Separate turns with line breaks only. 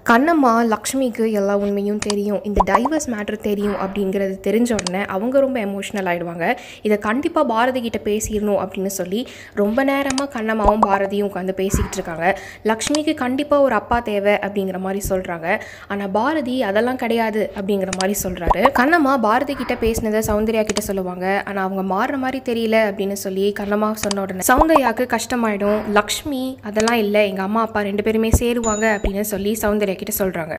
கண்ணம்மா லக்ஷ்மிக்கு எல்லா உண்மையும் தெரியும் இந்த டைவர்ஸ் மேட்ரு தெரியும் அப்படிங்கிறது தெரிஞ்ச உடனே அவங்க ரொம்ப எமோஷ்னல் ஆகிடுவாங்க இதை கண்டிப்பாக பாரதி கிட்ட பேசிடணும் அப்படின்னு சொல்லி ரொம்ப நேரமாக கண்ணம்மாவும் பாரதியும் உட்காந்து பேசிக்கிட்டு இருக்காங்க லக்ஷ்மிக்கு கண்டிப்பாக ஒரு அப்பா தேவை அப்படிங்கிற மாதிரி சொல்கிறாங்க ஆனால் பாரதி அதெல்லாம் கிடையாது அப்படிங்கிற மாதிரி சொல்கிறாரு கண்ணம்மா பாரதி கிட்ட பேசினதை சௌந்தர்யா கிட்ட சொல்லுவாங்க ஆனால் அவங்க மாறுற மாதிரி தெரியல அப்படின்னு சொல்லி கண்ணம்மா சொன்ன உடனே சௌந்தர்யாவுக்கு கஷ்டமாயிடும் லக்ஷ்மி அதெல்லாம் இல்லை எங்கள் அம்மா அப்பா ரெண்டு பேருமே சேருவாங்க அப்படின்னு சொல்லி சௌந்தர்யா கிட்ட சொல்கிறாங்க